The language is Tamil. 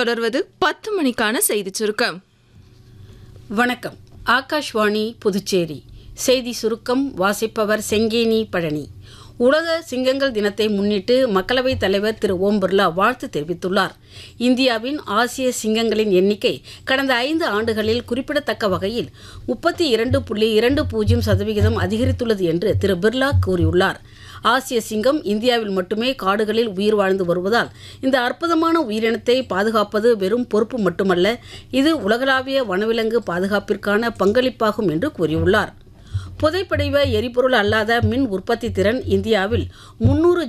தொடர்வது பத்து மணிக்கான செய்திச் சுருக்கம் வணக்கம் ஆகாஷ்வாணி புதுச்சேரி செய்தி சுருக்கம் வாசிப்பவர் செங்கேனி பழனி உலக சிங்கங்கள் தினத்தை முன்னிட்டு மக்களவைத் தலைவர் திரு ஓம் பிர்லா வாழ்த்து தெரிவித்துள்ளார் இந்தியாவின் ஆசிய சிங்கங்களின் எண்ணிக்கை கடந்த ஐந்து ஆண்டுகளில் குறிப்பிடத்தக்க வகையில் முப்பத்தி இரண்டு புள்ளி இரண்டு பூஜ்ஜியம் சதவிகிதம் அதிகரித்துள்ளது என்று திரு பிர்லா கூறியுள்ளார் ஆசிய சிங்கம் இந்தியாவில் மட்டுமே காடுகளில் உயிர் வாழ்ந்து வருவதால் இந்த அற்புதமான உயிரினத்தை பாதுகாப்பது வெறும் பொறுப்பு மட்டுமல்ல இது உலகளாவிய வனவிலங்கு பாதுகாப்பிற்கான பங்களிப்பாகும் என்று கூறியுள்ளார் புதைப்படிவ எரிபொருள் அல்லாத மின் உற்பத்தி திறன் இந்தியாவில் முன்னூறு